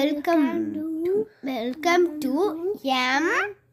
Welcome welcome to M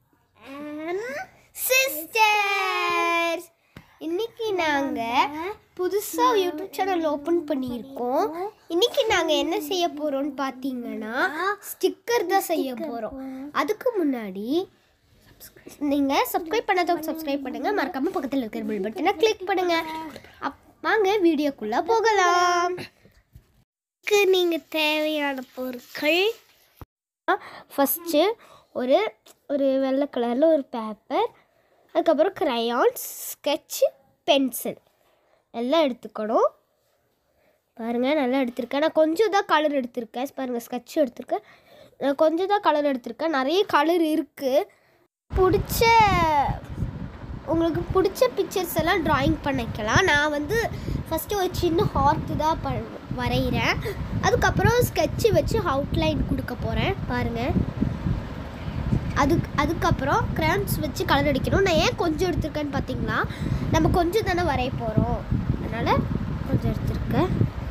sisters இன்னைக்கு நாங்கள் புதுசாக யூடியூப் சேனல் ஓப்பன் பண்ணியிருக்கோம் இன்னைக்கு நாங்கள் என்ன செய்ய போகிறோம்னு பார்த்தீங்கன்னா ஸ்டிக்கர் தான் செய்ய போகிறோம் அதுக்கு முன்னாடி நீங்கள் சப்ஸ்கிரைப் பண்ணாதவங்க சப்ஸ்கிரைப் பண்ணுங்கள் மறக்காமல் பக்கத்தில் இருக்கிற பில் பட்டனை கிளிக் பண்ணுங்கள் அப் வாங்க வீடியோக்குள்ளே போகலாம் இதுக்கு நீங்கள் தேவையான பொருட்கள் ஃபஸ்ட்டு ஒரு ஒரு வெள்ளை கலரில் ஒரு பேப்பர் அதுக்கப்புறம் crayons ஸ்கெட்சு பென்சில் எல்லாம் எடுத்துக்கணும் பாருங்கள் நல்லா எடுத்திருக்கேன் நான் கொஞ்சம் தான் கலர் எடுத்திருக்கேன் பாருங்கள் ஸ்கெட்ச் எடுத்திருக்கேன் நான் கொஞ்சம் தான் கலர் எடுத்திருக்கேன் நிறைய கலர் இருக்குது பிடிச்ச உங்களுக்கு பிடிச்ச பிக்சர்ஸ் எல்லாம் ட்ராயிங் பண்ணிக்கலாம் நான் வந்து ஃபஸ்ட்டு ஒரு சின்ன ஹார்ட்டு தான் ப வரைகிறேன் அதுக்கப்புறம் ஸ்கெட்சு வச்சு அவுட்லைன் கொடுக்க போகிறேன் பாருங்கள் அதுக்கு அதுக்கப்புறம் crayons வச்சு கலர் அடிக்கணும் நான் ஏன் கொஞ்சம் எடுத்திருக்கேன்னு பார்த்தீங்களா நம்ம கொஞ்சம் தானே வரைய போகிறோம் அதனால் கொஞ்சம் எடுத்திருக்கேன்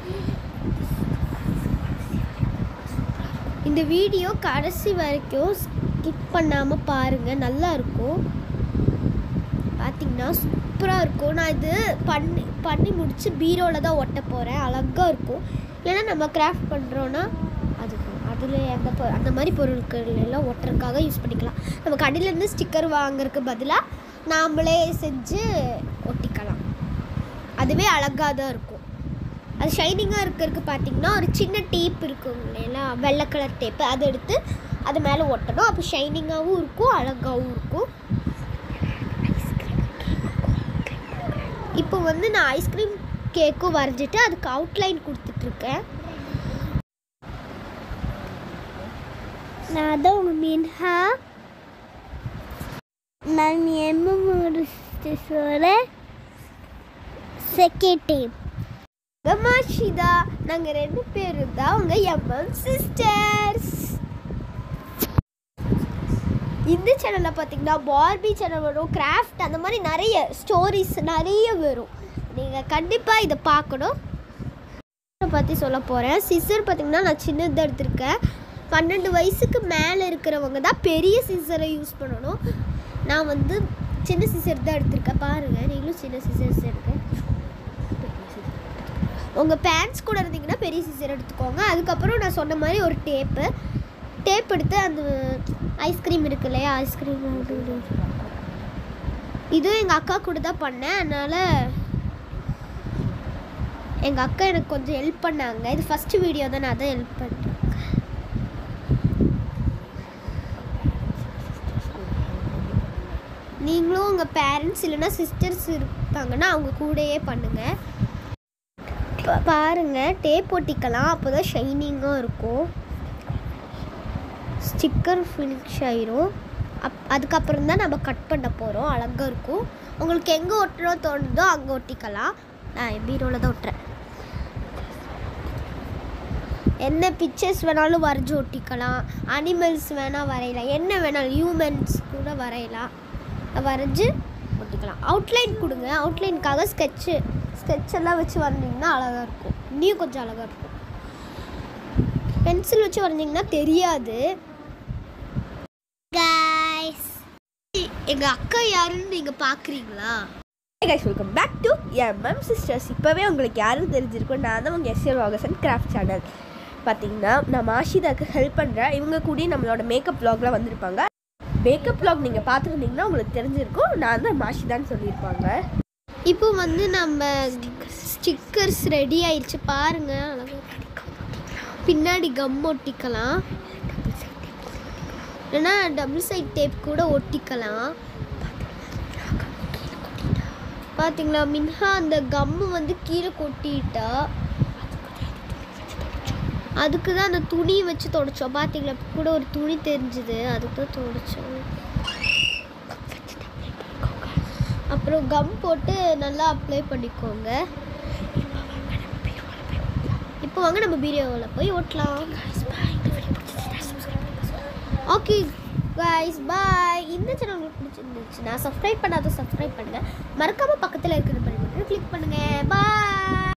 இந்த வீடியோ கடைசி வரைக்கும் ஸ்கிப் பண்ணாமல் பாருங்கள் நல்லா இருக்கும் பார்த்தீங்கன்னா சூப்பராக இருக்கும் நான் இது பண்ணி பண்ணி முடிச்சு பீரோவில் தான் ஒட்ட போகிறேன் அழகாக இருக்கும் ஏன்னா நம்ம கிராஃப்ட் பண்ணுறோன்னா அதுக்கு அதில் எந்த பொ- அந்த மாதிரி பொருட்கள் எல்லாம் ஒட்டுறதுக்காக யூஸ் பண்ணிக்கலாம் நம்ம கடையிலேருந்து ஸ்டிக்கர் வாங்குறதுக்கு பதிலாக நாமளே செஞ்சு ஒட்டிக்கலாம் அதுவே அழகாக தான் இருக்கும் அது ஷைனிங்காக இருக்கிறதுக்கு பார்த்தீங்கன்னா ஒரு சின்ன டேப் இருக்கும் இல்லைங்களா வெள்ளை கலர் டேப்பு அதை எடுத்து அது மேலே ஒட்டணும் அப்போ ஷைனிங்காகவும் இருக்கும் அழகாகவும் இருக்கும் இப்போ வந்து நான் ஐஸ்கிரீம் கேக்கும் வரைஞ்சிட்டு அதுக்கு அவுட்லைன் கொடுத்துட்ருக்கேன் நான் தான் உங்கள் மின்ஹா நான் எம்மோட செகண்ட் டைம் கமாஷிதா நாங்கள் ரெண்டு பேரும் தான் உங்கள் எம்எம் சிஸ்டர்ஸ் இந்த சேனலில் பார்த்தீங்கன்னா பார்பி சேனல் வரும் கிராஃப்ட் அந்த மாதிரி நிறைய ஸ்டோரிஸ் நிறைய வரும் நீங்கள் கண்டிப்பாக இதை பார்க்கணும் பற்றி சொல்ல போகிறேன் சிசர் பார்த்தீங்கன்னா நான் சின்னதாக எடுத்திருக்கேன் பன்னெண்டு வயசுக்கு மேலே இருக்கிறவங்க தான் பெரிய சிசரை யூஸ் பண்ணணும் நான் வந்து சின்ன சிசர் தான் எடுத்திருக்கேன் பாருங்கள் நீங்களும் சின்ன சிசர்ஸ் எடுக்க உங்கள் பேண்ட்ஸ் கூட இருந்தீங்கன்னா பெரிய சிசர் எடுத்துக்கோங்க அதுக்கப்புறம் நான் சொன்ன மாதிரி ஒரு டேப்பு டேப் எடுத்து அந்த ஐஸ்கிரீம் இருக்கு இல்லையா ஐஸ்கிரீம் இதுவும் எங்கள் அக்கா கூட தான் பண்ணேன் அதனால் எங்கள் அக்கா எனக்கு கொஞ்சம் ஹெல்ப் பண்ணாங்க இது ஃபஸ்ட்டு வீடியோ தான் நான் தான் ஹெல்ப் பண்ணுறேன் நீங்களும் உங்கள் பேரண்ட்ஸ் இல்லைன்னா சிஸ்டர்ஸ் இருப்பாங்கன்னா அவங்க கூடயே பண்ணுங்கள் பா- பாருங்க டேப் ஒட்டிக்கலாம் அப்போ தான் ஷைனிங்காக இருக்கும் ஸ்டிக்கர் ஃபினிஷ் ஆயிரும் அப் அதுக்கப்புறம் தான் நம்ம கட் பண்ண போகிறோம் அழகாக இருக்கும் உங்களுக்கு எங்கே ஒட்டணும் தோணுதோ அங்கே ஒட்டிக்கலாம் நான் பீரோவில் தான் ஒட்டுறேன் என்ன பிக்சர்ஸ் வேணாலும் வரைஞ்சி ஒட்டிக்கலாம் அனிமல்ஸ் வேணால் வரையலாம் என்ன வேணாலும் ஹியூமன்ஸ் கூட வரையலாம் வரைஞ்சி ஒட்டிக்கலாம் அவுட்லைன் கொடுங்க அவுட்லைனுக்காக ஸ்கெட்சு ஸ்கெட்ச் எல்லாம் வச்சு வரைஞ்சிங்கன்னா அழகாக இருக்கும் இன்னும் கொஞ்சம் அழகாக இருக்கும் பென்சில் வச்சு வரைஞ்சிங்கன்னா தெரியாது கைஸ் எங்கள் அக்கா யாருன்னு நீங்கள் பார்க்குறீங்களா guys welcome back to MM sisters இப்போவே உங்களுக்கு யாரும் தெரிஞ்சிருக்கும் நான் தான் உங்கள் எஸ்எல் வாகசன் கிராஃப்ட் சேனல் பார்த்தீங்கன்னா நான் மாஷிதாக்கு ஹெல்ப் பண்ணுறேன் இவங்க கூட நம்மளோட மேக்கப் vlogலாம் வந்திருப்பாங்க மேக்கப் vlog நீங்கள் பார்த்துருந்தீங்கன்னா உங்களுக்கு தெரிஞ்சிருக்கும் நான் தான் மாஷிதான்னு சொல்லியிருப்பாங்க இப்போ வந்து நம்ம ஸ்டிக்கர்ஸ் ரெடி ஆயிடுச்சு பாருங்க அழகா இருக்கு. பின்னாடி கம் ஒட்டிக்கலாம் இல்லைன்னா டபுள் சைட் டேப் கூட ஒட்டிக்கலாம் பாத்தீங்களா மின்ஹா அந்த கம்மு வந்து கீழே கொட்டிட்டா அதுக்கு தான் அந்த துணி வச்சு தொடச்சோம் பார்த்தீங்களா இப்ப கூட ஒரு துணி தெரிஞ்சுது அதுக்கு தான் தொடச்சோம் அப்புறம் கம் போட்டு நல்லா அப்ளை பண்ணிக்கோங்க இப்போ வாங்க நம்ம பீரோவில் போய் ஓட்டலாம் ஓகே guys பாய் இந்த சேனல் உங்களுக்கு பிடிச்சிருந்துச்சுன்னா சப்ஸ்கிரைப் பண்ணாத சப்ஸ்கிரைப் பண்ணுங்கள் மறக்காமல் பக்கத்தில் இருக்கிற பண்ணி கிளிக் பண்ணுங்கள் பாய்